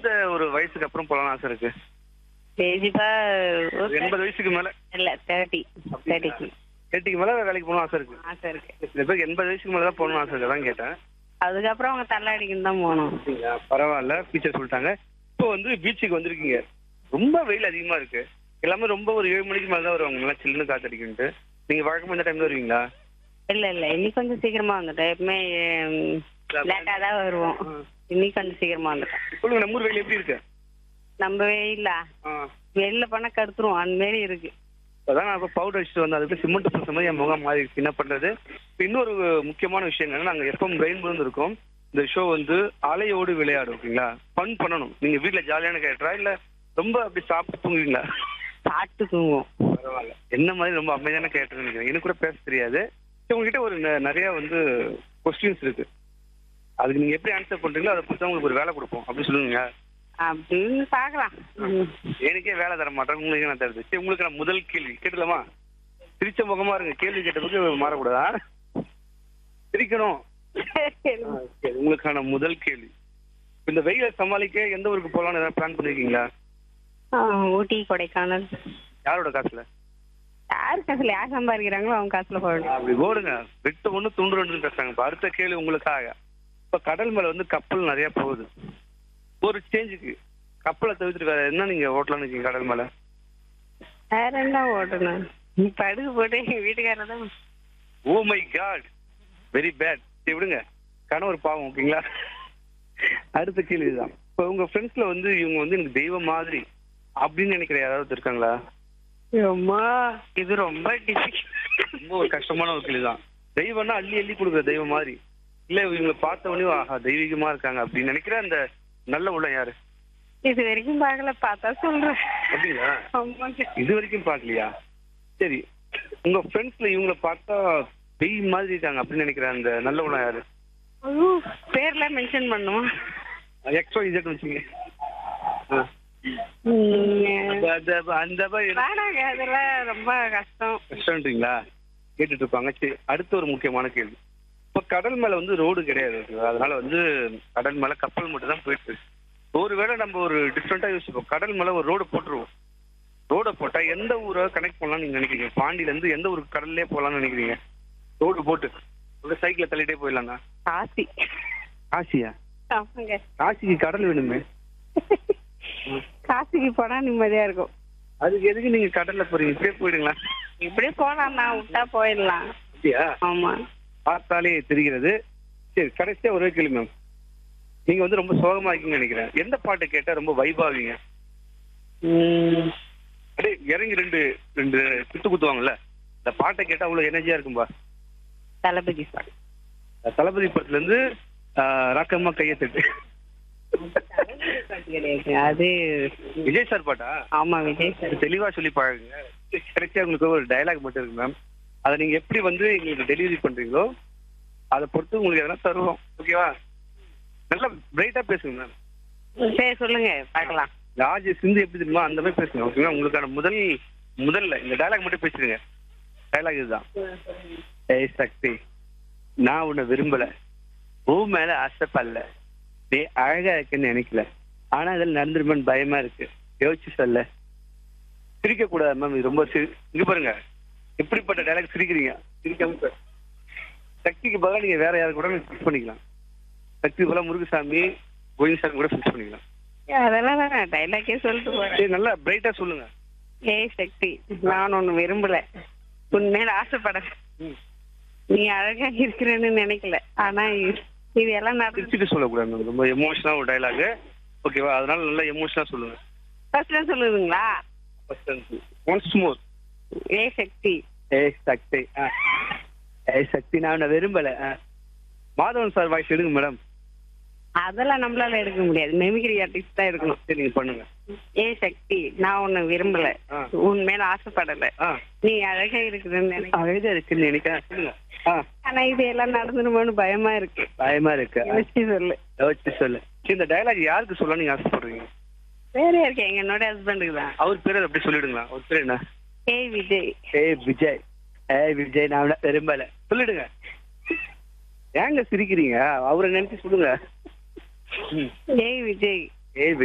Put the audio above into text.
எந்த ஒரு வயசுக்கு அப்புறம் போகலாம்னு ஆசை இருக்கு பேசிப்பா ஒரு எண்பது வயசுக்கு மேல இல்ல தேர்ட்டி தேர்ட்டிக்கு எட்டுக்கு மேல வேலைக்கு போகணும் ஆசை இருக்கு ஆசை இருக்கு சில பேருக்கு எண்பது வயசுக்கு மேல தான் போகணும்னு ஆசை இருக்கு அதான் கேட்டேன் அதுக்கப்புறம் அவங்க தள்ளாடிக்குன்னு தான் போகணும் அப்படிங்களா? பரவாயில்ல டீச்சர் சொல்லிட்டாங்க இப்போ வந்து பீச்சுக்கு வந்திருக்கீங்க ரொம்ப வெயில் அதிகமா இருக்கு எல்லாமே ரொம்ப ஒரு ஏழு மணிக்கு மேல தான் வருவாங்க நல்லா சில்லுன்னு காத்தடிக்குன்ட்டு நீங்க வழக்கமா இந்த டைம்ல வருவீங்களா இல்ல இல்ல இன்னைக்கு கொஞ்சம் சீக்கிரமா வந்துட்டோம் எப்பவுமே லேட்டா தான் வருவோம் இன்னைக்கு கொஞ்சம் சீக்கிரமா வந்துட்டோம் சொல்லுங்க நம்ம ஊர் வெயில் எப்படி இருக்கு நம்ம வெயில்ல வெளில பண்ண கடுத்துரும் அந்த மாதிரி இருக்கு அதான் நான் இப்போ பவுடர் அடிச்சுட்டு வந்தேன் அதுக்கு சிமெண்ட் பூச மாதிரி என் முகம் மாறிடுச்சு என்ன பண்றது இப்போ இன்னொரு முக்கியமான விஷயம் என்னன்னா நாங்க எஃப்எம் ரெயின்போ இருக்கோம் இந்த ஷோ வந்து அலையோடு விளையாடும் ஓகேங்களா ஃபன் பண்ணணும் நீங்க வீட்ல ஜாலியான கேரக்டரா இல்ல ரொம்ப அப்படி சாப்பிட்டு தூங்குவீங்களா சாப்பிட்டு தூங்குவோம் பரவாயில்ல என்ன மாதிரி ரொம்ப அமைதியான கேரக்டர் நினைக்கிறேன் எனக்கு கூட பேச தெரியாது சரி, உங்ககிட்ட ஒரு ந- நிறைய வந்து கொஸ்டின்ஸ் இருக்கு அதுக்கு நீங்க எப்படி ஆன்சர் பண்றீங்களோ அதை பொறுத்து உங்களுக்கு ஒரு வேலை கொடுப்போம் அப்படி சொல்லுங்க அப்படின்னு பாக்கலாம் ம். எனக்கே வேலை தர மாட்டேன் உங்களுக்கு நான் தருது சரி உங்களுக்கு நான் முதல் கேள்வி கேட்டலாமா சிரிச்ச முகமா இருங்க கேள்வி கேட்டதுக்கு மாறக்கூடாதா சிரிக்கணும் சரி, உங்களுக்கான முதல் கேள்வி இந்த வெயிலை சமாளிக்க எந்த ஊருக்கு போகலாம்னு ஏதாவது பிளான் பண்ணிருக்கீங்களா ஆ, ஊட்டி கொடைக்கானல் யாரோட காசுல யார் காசுல யார் சம்பாதிக்கிறாங்களோ அவங்க காசுல போகணும் அப்படி ஓடுங்க வெட்டு ஒண்ணு துண்டு ரெண்டு பேசுறாங்க இப்ப அடுத்த கேள்வி உங்களுக்காக இப்ப கடல் மேல வந்து கப்பல் நிறைய போகுது ஒரு சேஞ்சுக்கு கப்பலை தவிர்த்துட்டு வேற என்ன நீங்க ஓட்டலாம்னு இருக்கீங்க கடல் மேல வேற என்ன ஓட்டணும் படுகு போட்டு எங்க வீட்டுக்காரர் தான் oh my god very bad சரி விடுங்க கணவர் பாவம் ஓகேங்களா அடுத்த கேள்வி தான் இப்போ உங்க ஃப்ரெண்ட்ஸ்ல வந்து இவங்க வந்து எனக்கு தெய்வம் மாதிரி அப்படின்னு நினைக்கிற யாராவது இருக்காங்களா அம்மா இது ரொம்ப டிஃபிகல்ட் ரொம்ப ஒரு கஷ்டமான ஒரு கேள்வி தான் தெய்வம்னா அள்ளி அள்ளி கொடுக்குற தெய்வம் மாதிரி இல்ல இவங்களை பார்த்த உடனே ஆஹா தெய்வீகமா இருக்காங்க அப்படின்னு நினைக்கிற அந்த நல்ல உள்ள யாரு இது வரைக்கும் பார்க்கல பார்த்தா சொல்றேன் அப்படிங்களா ஆமாங்க இது வரைக்கும் பார்க்கலையா சரி உங்க ஃப்ரெண்ட்ஸ்ல இவங்களை பார்த்தா தெய் மாதிரி இருக்காங்க அப்படின்னு நினைக்கிற அந்த நல்ல உள்ள யாரு ஐயோ, பேர்லாம் மென்ஷன் பண்ணுமா எக்ஸ்ட்ரா இஜெட் வச்சுங்க ஆ. ம், அந்த- அந்த- அந்த மாதிரி வேணாங்க அதெல்லாம் ரொம்ப கஷ்டம் கஷ்டம்ன்றீங்களா கேட்டுட்டு இருப்பாங்க சரி அடுத்த ஒரு முக்கியமான கேள்வி இப்ப கடல் மேல வந்து ரோடு கிடையாது okay வா? அதனால வந்து கடல் மேல கப்பல் மட்டும் தான் போயிட்டு இருக்கு ஒருவேளை நம்ம ஒரு டிஃப்ரெண்டா யோசிப்போம் கடல் மேல ஒரு ரோடு போட்டுருவோம் ரோட போட்டா எந்த ஊரை கனெக்ட் பண்ணலாம்னு நீங்க நினைக்கிறீங்க பாண்டியில இருந்து எந்த ஊருக்கு கடல்லே போலாம்னு நினைக்கிறீங்க ரோடு போட்டு ஒரு சைக்கிள தள்ளிட்டே போயிடலாங்க காசி காசியா ஆமாங்க காசிக்கு கடல் வேணுமே காசிக்கு போனா நிம்மதியா இருக்கும் அதுக்கு எதுக்கு நீங்க கடல்ல போறீங்க இப்படியே போயிடுங்களா இப்படியே போலாம் நான் விட்டா போயிடலாம் அப்படியா ஆமா பார்த்தாலே தெரிகிறது சரி கடைசியா ஒரே கேள்வி மேம் நீங்க வந்து ரொம்ப சோகமா இருக்கீங்கன்னு நினைக்கிறேன் எந்த பாட்டு கேட்டா ரொம்ப வைபாவீங்க ம், அப்படியே இறங்கி ரெண்டு ரெண்டு குத்து குத்துவாங்கல்ல இந்த பாட்டை கேட்டா அவ்வளவு எனர்ஜியா இருக்கும்பா தளபதி சார் தளபதி படத்துல இருந்து ஆஹ், ராக்கம்மா கையை தட்டு கிடையாது அது விஜய் சார் பாட்டா ஆமா விஜய் சார் தெளிவா சொல்லி பாருங்க கிடைச்சா உங்களுக்கு ஒரு டயலாக் மட்டும் இருக்கு மேம் அதை நீங்க எப்படி வந்து எங்களுக்கு டெலிவரி பண்றீங்களோ அதை பொறுத்து உங்களுக்கு எதனா தருவோம் ஓகேவா நல்லா பிரைட்டா பேசுங்க மேம் சரி சொல்லுங்க பார்க்கலாம் ராஜ சிந்து எப்படி தெரியுமா அந்த மாதிரி பேசுங்க ஓகேங்களா உங்களுக்கான முதல் முதல்ல இந்த டயலாக் மட்டும் பேசிடுங்க டயலாக் இதுதான் ஏய் சக்தி நான் உன்னை விரும்பல பூ மேல ஆசைப்படல நீ அழகா இருக்குன்னு நினைக்கல ஆனா இதில் நடந்துருமேன்னு பயமா இருக்கு யோசிச்சு சொல்ல சிரிக்க கூடாது மேம் இது ரொம்ப சிரி இங்க பாருங்க எப்படிப்பட்ட டயலாக் சிரிக்கிறீங்க சிரிக்காம சார் சக்திக்கு பதிலா நீங்க வேற யாரு கூட ஃபிக்ஸ் பண்ணிக்கலாம் சக்தி பதிலா முருகசாமி கோவிந்தசாமி கூட ஃபிக்ஸ் பண்ணிக்கலாம் அதெல்லாம் நான் டைலாக்கே சொல்லிட்டு போறேன் சரி நல்லா பிரைட்டா சொல்லுங்க ஏய் சக்தி நான் ஒண்ணு விரும்பல உன் மேல ஆசைப்பட ம். நீ அழகா இருக்கிறேன்னு நினைக்கல ஆனா இது- இது எல்லாம் நடந்து சிரிச்சுட்டு சொல்லக்கூடாது மேம் ரொம்ப எமோஷனா ஒரு டயலாக் ஓகேவா அதனால நல்லா எமோஷனா சொல்லுங்க ஃபர்ஸ்ட் சொல்லுதுங்களா ஒன்ஸ் மோர் ஏய் சக்தி ஏய் சக்தி ஆ. ஏய் சக்தி நான் உன்னை விரும்பல ஆ. மாதவன் சார் வாய்ஸ் எடுங்க மேடம் அதெல்லாம் நம்மளால எடுக்க முடியாது மெமிக்ரி ஆர்டிஸ்ட் தான் எடுக்கணும் சரி நீங்க பண்ணுங்க ஏய் சக்தி நான் உன்னை விரும்பல ஆ. உன் மேல ஆசைப்படல ஆ நீ அழகா இருக்குதுன்னு நினைக்க அழகா இருக்குன்னு நினைக்கிறேன் சொல்லுங்க ஆ ஆனா இது எல்லாம் நடந்துருமோன்னு பயமா இருக்கு பயமா இருக்கு ஆ. யோசிச்சு சொல்லு யோசிச்சு சொல்லு சரி இந்த டயலாக் யாருக்கு சொல்ல நீங்க ஆசைப்படுறீங்க வேற யாருக்கு எங்க என்னோட ஹஸ்பண்டுக்கு தான் அவர் பேர் அப்படி சொல்லிடுங்களா அவர் பேர் என்ன ஏய் விஜய் ஏய் விஜய் ஏய் விஜய் நான் உன்னை விரும்பல சொல்லிடுங்க ஏங்க சிரிக்கிறீங்க அவரை நினைச்சு சொல்லுங்க ம். ஏய் விஜய் ஏய்